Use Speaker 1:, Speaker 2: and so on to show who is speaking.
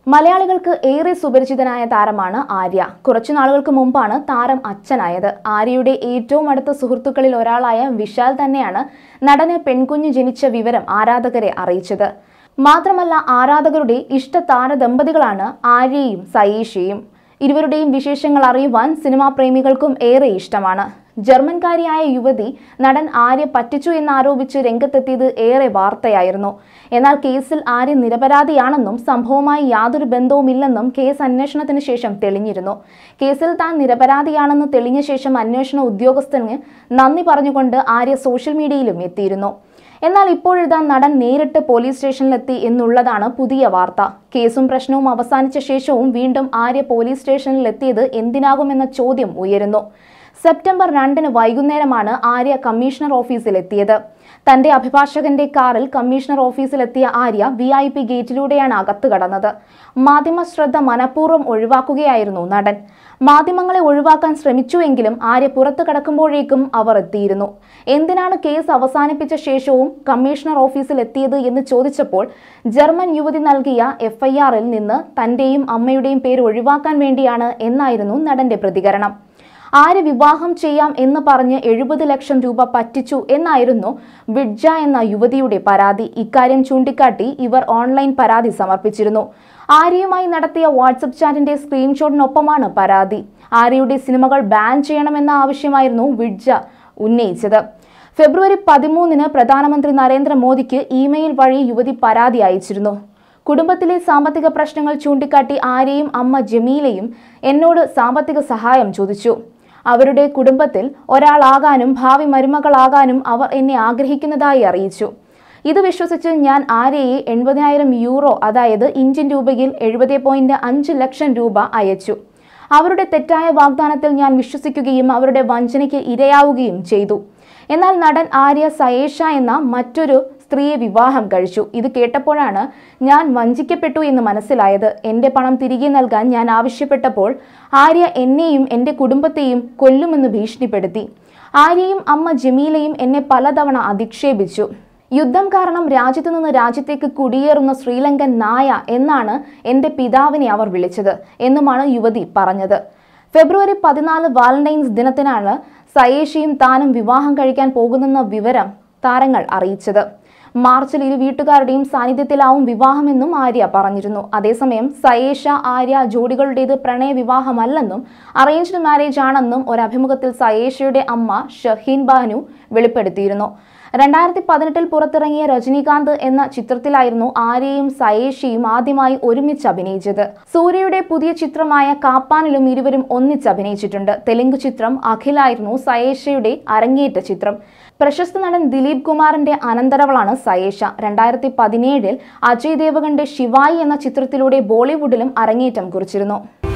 Speaker 1: മലയാളികൾക്ക് ഏറെ സുപരിചിതനായ താരമാണ് ആര്യ കുറച്ചു നാളുകൾക്ക് മുമ്പാണ് താരം അച്ഛനായത് ആര്യയുടെ ഏറ്റവും അടുത്ത സുഹൃത്തുക്കളിൽ ഒരാളായ വിശാൽ തന്നെയാണ് നടന് പെൺകുഞ്ഞ് ജനിച്ച വിവരം ആരാധകരെ അറിയിച്ചത് മാത്രമല്ല ആരാധകരുടെ ഇഷ്ട താരദമ്പതികളാണ് ആര്യയും സയേഷയും ഇരുവരുടെയും വിശേഷങ്ങൾ അറിയുവാൻ സിനിമാ പ്രേമികൾക്കും ഏറെ ഇഷ്ടമാണ് ജർമ്മൻകാരിയായ യുവതി നടൻ ആര്യ പറ്റിച്ചു എന്നാരോപിച്ച് രംഗത്തെത്തിയത് ഏറെ വാർത്തയായിരുന്നു എന്നാൽ കേസിൽ ആര്യ നിരപരാധിയാണെന്നും സംഭവവുമായി യാതൊരു ബന്ധവുമില്ലെന്നും കേസ് അന്വേഷണത്തിന് ശേഷം തെളിഞ്ഞിരുന്നു കേസിൽ താൻ നിരപരാധിയാണെന്ന് തെളിഞ്ഞ ശേഷം അന്വേഷണ ഉദ്യോഗസ്ഥന് നന്ദി പറഞ്ഞുകൊണ്ട് ആര്യ സോഷ്യൽ മീഡിയയിലും എത്തിയിരുന്നു എന്നാൽ ഇപ്പോഴിതാ നടൻ നേരിട്ട് പോലീസ് സ്റ്റേഷനിലെത്തി എന്നുള്ളതാണ് പുതിയ വാർത്ത കേസും പ്രശ്നവും അവസാനിച്ച ശേഷവും വീണ്ടും ആര്യ പോലീസ് സ്റ്റേഷനിൽ എത്തിയത് എന്തിനാകുമെന്ന ചോദ്യം ഉയരുന്നു സെപ്റ്റംബർ രണ്ടിന് വൈകുന്നേരമാണ് ആര്യ കമ്മീഷണർ ഓഫീസിൽ എത്തിയത് തന്റെ അഭിഭാഷകന്റെ കാറിൽ കമ്മീഷണർ ഓഫീസിലെത്തിയ ആര്യ വി ഐ പി ഗേറ്റിലൂടെയാണ് അകത്ത് കടന്നത് മാധ്യമ ശ്രദ്ധ മനഃപൂർവ്വം ഒഴിവാക്കുകയായിരുന്നു നടൻ മാധ്യമങ്ങളെ ഒഴിവാക്കാൻ ശ്രമിച്ചുവെങ്കിലും ആര്യ പുറത്തു കടക്കുമ്പോഴേക്കും അവർ എത്തിയിരുന്നു എന്തിനാണ് കേസ് അവസാനിപ്പിച്ച ശേഷവും കമ്മീഷണർ ഓഫീസിൽ എത്തിയത് എന്ന് ചോദിച്ചപ്പോൾ ജർമ്മൻ യുവതി നൽകിയ എഫ്ഐആറിൽ നിന്ന് തന്റെയും അമ്മയുടെയും പേര് ഒഴിവാക്കാൻ വേണ്ടിയാണ് എന്നായിരുന്നു നടന്റെ പ്രതികരണം ആര് വിവാഹം ചെയ്യാം എന്ന് പറഞ്ഞ് എഴുപത് ലക്ഷം രൂപ പറ്റിച്ചു എന്നായിരുന്നു വിഡ്ജ എന്ന യുവതിയുടെ പരാതി ഇക്കാര്യം ചൂണ്ടിക്കാട്ടി ഇവർ ഓൺലൈൻ പരാതി സമർപ്പിച്ചിരുന്നു ആര്യയുമായി നടത്തിയ വാട്സപ്പ് ചാറ്റിന്റെ സ്ക്രീൻഷോട്ടിനൊപ്പമാണ് പരാതി ആര്യയുടെ സിനിമകൾ ബാൻ ചെയ്യണമെന്ന ആവശ്യമായിരുന്നു വിഡ്ജ ഉന്നയിച്ചത് ഫെബ്രുവരി പതിമൂന്നിന് പ്രധാനമന്ത്രി നരേന്ദ്രമോദിക്ക് ഇമെയിൽ വഴി യുവതി പരാതി അയച്ചിരുന്നു കുടുംബത്തിലെ സാമ്പത്തിക പ്രശ്നങ്ങൾ ചൂണ്ടിക്കാട്ടി ആര്യയും അമ്മ ജമീലയും എന്നോട് സാമ്പത്തിക സഹായം ചോദിച്ചു അവരുടെ കുടുംബത്തിൽ ഒരാളാകാനും ഭാവി മരുമകളാകാനും അവർ എന്നെ ആഗ്രഹിക്കുന്നതായി അറിയിച്ചു ഇത് വിശ്വസിച്ച് ഞാൻ ആര്യയെ എൺപതിനായിരം യൂറോ അതായത് ഇന്ത്യൻ രൂപയിൽ എഴുപത് പോയിന്റ് അഞ്ച് ലക്ഷം രൂപ അയച്ചു അവരുടെ തെറ്റായ വാഗ്ദാനത്തിൽ ഞാൻ വിശ്വസിക്കുകയും അവരുടെ വഞ്ചനയ്ക്ക് ഇരയാവുകയും ചെയ്തു എന്നാൽ നടൻ ആര്യ സയേഷ എന്ന മറ്റൊരു സ്ത്രീയെ വിവാഹം കഴിച്ചു ഇത് കേട്ടപ്പോഴാണ് ഞാൻ വഞ്ചിക്കപ്പെട്ടു എന്ന് മനസ്സിലായത് എൻ്റെ പണം തിരികെ നൽകാൻ ഞാൻ ആവശ്യപ്പെട്ടപ്പോൾ ആര്യ എന്നെയും എൻ്റെ കുടുംബത്തെയും കൊല്ലുമെന്ന് ഭീഷണിപ്പെടുത്തി ആര്യയും അമ്മ ജമീലയും എന്നെ പലതവണ അധിക്ഷേപിച്ചു യുദ്ധം കാരണം രാജ്യത്തു നിന്ന് രാജ്യത്തേക്ക് കുടിയേറുന്ന ശ്രീലങ്കൻ നായ എന്നാണ് എൻ്റെ പിതാവിനെ അവർ വിളിച്ചത് എന്നുമാണ് യുവതി പറഞ്ഞത് ഫെബ്രുവരി പതിനാല് വാലന്റൈൻസ് ദിനത്തിനാണ് സയേഷയും താനും വിവാഹം കഴിക്കാൻ പോകുന്നെന്ന വിവരം താരങ്ങൾ അറിയിച്ചത് മാർച്ചിൽ ഇരു വീട്ടുകാരുടെയും സാന്നിധ്യത്തിലാവും വിവാഹമെന്നും ആര്യ പറഞ്ഞിരുന്നു അതേസമയം സയേഷ ആര്യ ജോഡികളുടേത് പ്രണയ വിവാഹമല്ലെന്നും അറേഞ്ച്ഡ് മാരേജ് ആണെന്നും ഒരു അഭിമുഖത്തിൽ സയേഷയുടെ അമ്മ ഷഹീൻ ബാനു വെളിപ്പെടുത്തിയിരുന്നു രണ്ടായിരത്തി പതിനെട്ടിൽ പുറത്തിറങ്ങിയ രജനീകാന്ത് എന്ന ചിത്രത്തിലായിരുന്നു ആര്യയും സയേഷയും ആദ്യമായി ഒരുമിച്ച് അഭിനയിച്ചത് സൂര്യയുടെ പുതിയ ചിത്രമായ കാപ്പാനിലും ഇരുവരും ഒന്നിച്ച് അഭിനയിച്ചിട്ടുണ്ട് തെലുങ്ക് ചിത്രം അഖിലായിരുന്നു സയേഷയുടെ അരങ്ങേറ്റ ചിത്രം പ്രശസ്ത നടൻ ദിലീപ് കുമാറിന്റെ അനന്തരവളാണ് സയേഷ രണ്ടായിരത്തി പതിനേഴിൽ അജയ് ദേവഗന്റെ ശിവായി എന്ന ചിത്രത്തിലൂടെ ബോളിവുഡിലും അരങ്ങേറ്റം കുറിച്ചിരുന്നു